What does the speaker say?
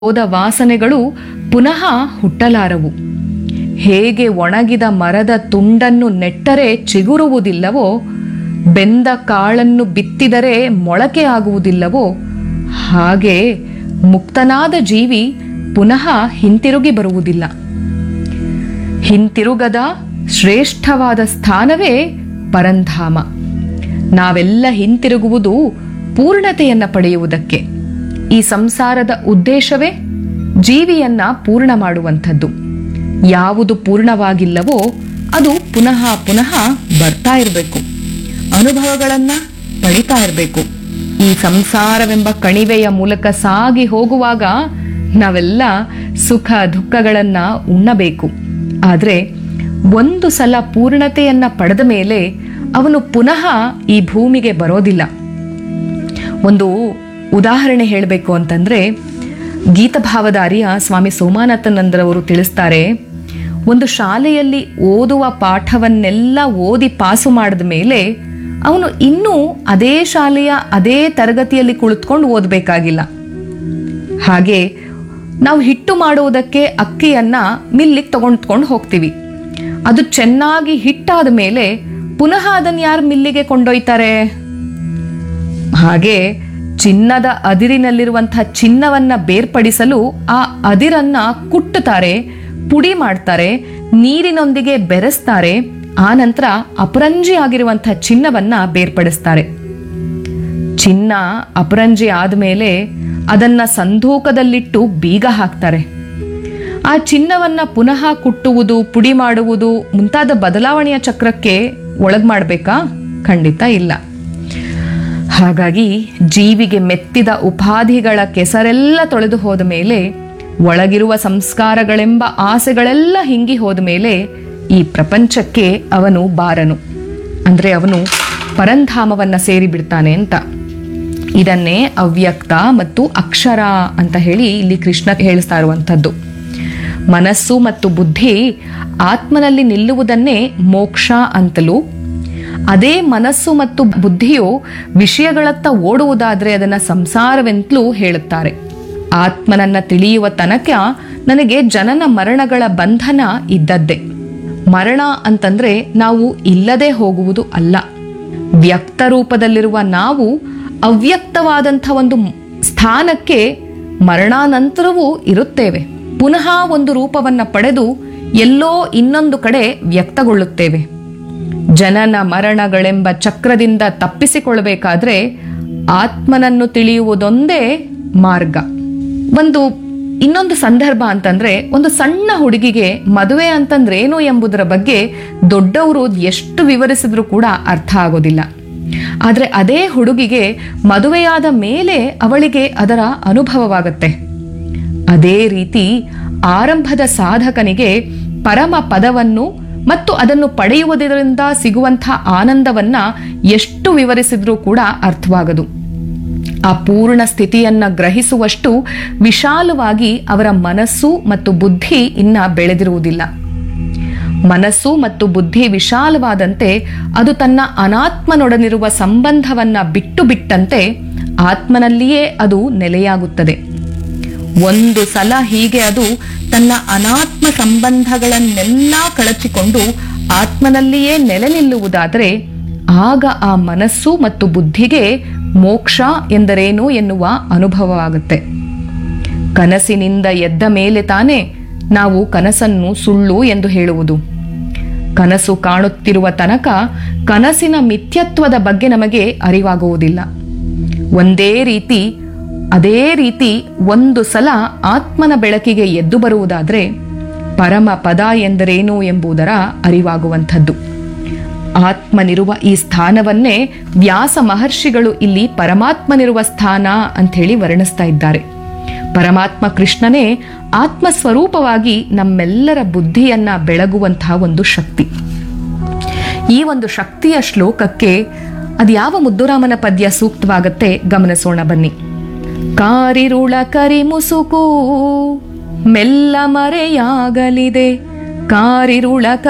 ಹೋದ ವಾಸನೆಗಳು ಪುನಃ ಹುಟ್ಟಲಾರವು ಹೇಗೆ ಒಣಗಿದ ಮರದ ತುಂಡನ್ನು ನೆಟ್ಟರೆ ಚಿಗುರುವುದಿಲ್ಲವೋ ಬೆಂದ ಕಾಳನ್ನು ಬಿತ್ತಿದರೆ ಮೊಳಕೆ ಆಗುವುದಿಲ್ಲವೋ ಹಾಗೆ ಮುಕ್ತನಾದ ಜೀವಿ ಪುನಃ ಹಿಂತಿರುಗಿ ಬರುವುದಿಲ್ಲ ಹಿಂತಿರುಗದ ಶ್ರೇಷ್ಠವಾದ ಸ್ಥಾನವೇ ಪರಂಧಾಮ ನಾವೆಲ್ಲ ಹಿಂತಿರುಗುವುದು ಪೂರ್ಣತೆಯನ್ನ ಪಡೆಯುವುದಕ್ಕೆ ಈ ಸಂಸಾರದ ಉದ್ದೇಶವೇ ಜೀವಿಯನ್ನ ಪೂರ್ಣ ಮಾಡುವಂಥದ್ದು ಯಾವುದು ಪೂರ್ಣವಾಗಿಲ್ಲವೋ ಅದು ಪುನಃ ಪುನಃ ಬರ್ತಾ ಇರಬೇಕು ಅನುಭವಗಳನ್ನ ಪಡಿತಾ ಇರಬೇಕು ಈ ಸಂಸಾರವೆಂಬ ಕಣಿವೆಯ ಮೂಲಕ ಸಾಗಿ ಹೋಗುವಾಗ ನಾವೆಲ್ಲ ಸುಖ ದುಃಖಗಳನ್ನ ಉಣ್ಣಬೇಕು ಆದರೆ ಒಂದು ಸಲ ಪೂರ್ಣತೆಯನ್ನ ಪಡೆದ ಮೇಲೆ ಅವನು ಪುನಃ ಈ ಭೂಮಿಗೆ ಬರೋದಿಲ್ಲ ಒಂದು ಉದಾಹರಣೆ ಹೇಳಬೇಕು ಅಂತಂದ್ರೆ ಗೀತಭಾವದ ಅರಿಯ ಸ್ವಾಮಿ ಸೋಮಾನಂದರವರು ತಿಳಿಸ್ತಾರೆ ಒಂದು ಶಾಲೆಯಲ್ಲಿ ಓದುವ ಪಾಠವನ್ನೆಲ್ಲ ಓದಿ ಪಾಸು ಮಾಡಿದ ಮೇಲೆ ಅವನು ಇನ್ನೂ ಅದೇ ಶಾಲೆಯ ಅದೇ ತರಗತಿಯಲ್ಲಿ ಕುಳಿತುಕೊಂಡು ಓದಬೇಕಾಗಿಲ್ಲ ಹಾಗೆ ನಾವು ಹಿಟ್ಟು ಮಾಡುವುದಕ್ಕೆ ಅಕ್ಕಿಯನ್ನ ಮಿಲ್ಲಿಗೆ ತಗೊಂಡ್ಕೊಂಡು ಹೋಗ್ತೀವಿ ಅದು ಚೆನ್ನಾಗಿ ಹಿಟ್ಟಾದ ಮೇಲೆ ಪುನಃ ಅದನ್ನು ಯಾರು ಮಿಲ್ಲಿಗೆ ಕೊಂಡೊಯ್ತಾರೆ ಹಾಗೆ ಚಿನ್ನದ ಅದಿರಿನಲ್ಲಿರುವಂತಹ ಚಿನ್ನವನ್ನ ಬೇರ್ಪಡಿಸಲು ಆ ಅದಿರನ್ನ ಕುಟ್ಟುತ್ತಾರೆ ಪುಡಿ ಮಾಡ್ತಾರೆ ನೀರಿನೊಂದಿಗೆ ಬೆರೆಸ್ತಾರೆ ಆ ನಂತರ ಅಪರಂಜಿ ಆಗಿರುವಂತಹ ಚಿನ್ನವನ್ನ ಬೇರ್ಪಡಿಸ್ತಾರೆ ಚಿನ್ನ ಅಪರಂಜಿ ಆದಮೇಲೆ ಅದನ್ನ ಸಂಧೂಕದಲ್ಲಿಟ್ಟು ಬೀಗ ಹಾಕ್ತಾರೆ ಆ ಚಿನ್ನವನ್ನ ಪುನಃ ಕುಟ್ಟುವುದು ಪುಡಿ ಮಾಡುವುದು ಮುಂತಾದ ಬದಲಾವಣೆಯ ಚಕ್ರಕ್ಕೆ ಒಳಗ್ ಮಾಡಬೇಕಾ ಖಂಡಿತ ಇಲ್ಲ ಹಾಗಾಗಿ ಜೀವಿಗೆ ಮೆತ್ತಿದ ಉಪಾಧಿಗಳ ಕೆಸರೆಲ್ಲ ತೊಳೆದು ಹೋದ ಮೇಲೆ ಒಳಗಿರುವ ಸಂಸ್ಕಾರಗಳೆಂಬ ಆಸೆಗಳೆಲ್ಲ ಹಿಂಗಿ ಹೋದ ಮೇಲೆ ಈ ಪ್ರಪಂಚಕ್ಕೆ ಅವನು ಬಾರನು ಅಂದ್ರೆ ಅವನು ಪರಂಧಾಮವನ್ನ ಸೇರಿ ಬಿಡ್ತಾನೆ ಅಂತ ಇದನ್ನೇ ಅವ್ಯಕ್ತ ಮತ್ತು ಅಕ್ಷರ ಅಂತ ಹೇಳಿ ಇಲ್ಲಿ ಕೃಷ್ಣ ಹೇಳಿಸ್ತಾ ಇರುವಂಥದ್ದು ಮನಸ್ಸು ಮತ್ತು ಬುದ್ಧಿ ಆತ್ಮನಲ್ಲಿ ನಿಲ್ಲುವುದನ್ನೇ ಮೋಕ್ಷ ಅಂತಲೂ ಅದೇ ಮನಸ್ಸು ಮತ್ತು ಬುದ್ಧಿಯು ವಿಷಯಗಳತ್ತ ಓಡುವುದಾದ್ರೆ ಅದನ್ನ ಸಂಸಾರವೆಂತಲೂ ಹೇಳುತ್ತಾರೆ ಆತ್ಮನನ್ನ ತಿಳಿಯುವ ತನಕ ನನಗೆ ಜನನ ಮರಣಗಳ ಬಂಧನ ಇದ್ದದ್ದೇ ಮರಣ ಅಂತಂದ್ರೆ ನಾವು ಇಲ್ಲದೆ ಹೋಗುವುದು ಅಲ್ಲ ವ್ಯಕ್ತ ರೂಪದಲ್ಲಿರುವ ನಾವು ಅವ್ಯಕ್ತವಾದಂಥ ಒಂದು ಸ್ಥಾನಕ್ಕೆ ಮರಣಾನಂತರವೂ ಇರುತ್ತೇವೆ ಪುನಃ ಒಂದು ರೂಪವನ್ನ ಪಡೆದು ಎಲ್ಲೋ ಇನ್ನೊಂದು ಕಡೆ ವ್ಯಕ್ತಗೊಳ್ಳುತ್ತೇವೆ ಜನನ ಮರಣಗಳೆಂಬ ಚಕ್ರದಿಂದ ತಪ್ಪಿಸಿಕೊಳ್ಳಬೇಕಾದ್ರೆ ಆತ್ಮನನ್ನು ತಿಳಿಯುವುದೊಂದೇ ಮಾರ್ಗ ಒಂದು ಇನ್ನೊಂದು ಸಂದರ್ಭ ಅಂತಂದ್ರೆ ಒಂದು ಸಣ್ಣ ಹುಡುಗಿಗೆ ಮದುವೆ ಅಂತಂದ್ರೆ ಏನು ಎಂಬುದರ ಬಗ್ಗೆ ದೊಡ್ಡವರು ಎಷ್ಟು ವಿವರಿಸಿದ್ರು ಕೂಡ ಅರ್ಥ ಆಗೋದಿಲ್ಲ ಆದ್ರೆ ಅದೇ ಹುಡುಗಿಗೆ ಮದುವೆಯಾದ ಮೇಲೆ ಅವಳಿಗೆ ಅದರ ಅನುಭವವಾಗತ್ತೆ ಅದೇ ರೀತಿ ಆರಂಭದ ಸಾಧಕನಿಗೆ ಪರಮ ಪದವನ್ನು ಮತ್ತು ಅದನ್ನು ಪಡೆಯುವುದರಿಂದ ಸಿಗುವಂಥ ಆನಂದವನ್ನ ಎಷ್ಟು ವಿವರಿಸಿದ್ರೂ ಕೂಡ ಅರ್ಥವಾಗದು ಆ ಪೂರ್ಣ ಸ್ಥಿತಿಯನ್ನ ಗ್ರಹಿಸುವಷ್ಟು ವಿಶಾಲವಾಗಿ ಅವರ ಮನಸ್ಸು ಮತ್ತು ಬುದ್ಧಿ ಇನ್ನ ಬೆಳೆದಿರುವುದಿಲ್ಲ ಮನಸ್ಸು ಮತ್ತು ಬುದ್ಧಿ ವಿಶಾಲವಾದಂತೆ ಅದು ತನ್ನ ಅನಾತ್ಮನೊಡನಿರುವ ಸಂಬಂಧವನ್ನ ಬಿಟ್ಟು ಬಿಟ್ಟಂತೆ ಆತ್ಮನಲ್ಲಿಯೇ ಅದು ನೆಲೆಯಾಗುತ್ತದೆ ಒಂದು ಸಲ ಹೀಗೆ ಅದು ತನ್ನ ಅನಾತ್ಮ ಸಂಬಂಧಗಳನ್ನೆಲ್ಲ ಕಳಚಿಕೊಂಡು ಆತ್ಮನಲ್ಲಿಯೇ ನೆಲೆ ನಿಲ್ಲುವುದಾದರೆ ಆಗ ಆ ಮನಸ್ಸು ಮತ್ತು ಬುದ್ಧಿಗೆ ಮೋಕ್ಷ ಎಂದರೇನು ಎನ್ನುವ ಅನುಭವವಾಗುತ್ತೆ ಕನಸಿನಿಂದ ಎದ್ದ ಮೇಲೆ ತಾನೇ ನಾವು ಕನಸನ್ನು ಸುಳ್ಳು ಎಂದು ಹೇಳುವುದು ಕನಸು ಕಾಣುತ್ತಿರುವ ತನಕ ಕನಸಿನ ಮಿಥ್ಯತ್ವದ ಬಗ್ಗೆ ನಮಗೆ ಅರಿವಾಗುವುದಿಲ್ಲ ಒಂದೇ ರೀತಿ ಅದೇ ರೀತಿ ಒಂದು ಸಲ ಆತ್ಮನ ಬೆಳಕಿಗೆ ಎದ್ದು ಬರುವುದಾದ್ರೆ ಪರಮ ಪದ ಎಂದರೇನು ಎಂಬುದರ ಅರಿವಾಗುವಂಥದ್ದು ಆತ್ಮನಿರುವ ಈ ಸ್ಥಾನವನ್ನೇ ವ್ಯಾಸ ಮಹರ್ಷಿಗಳು ಇಲ್ಲಿ ಪರಮಾತ್ಮನಿರುವ ಸ್ಥಾನ ಅಂಥೇಳಿ ವರ್ಣಿಸ್ತಾ ಇದ್ದಾರೆ ಪರಮಾತ್ಮ ಕೃಷ್ಣನೇ ಆತ್ಮ ಸ್ವರೂಪವಾಗಿ ನಮ್ಮೆಲ್ಲರ ಬುದ್ಧಿಯನ್ನ ಬೆಳಗುವಂತಹ ಒಂದು ಶಕ್ತಿ ಈ ಒಂದು ಶಕ್ತಿಯ ಶ್ಲೋಕಕ್ಕೆ ಅದ್ಯಾವ ಮುದ್ದುರಾಮನ ಪದ್ಯ ಸೂಕ್ತವಾಗತ್ತೆ ಗಮನಿಸೋಣ ಬನ್ನಿ ಕಾರಿರುಳ ಕರಿಮುಸುಕು ಮೆಲ್ಲ ಮರೆಯಾಗಲಿದೆ ಕಾರಿರುಳ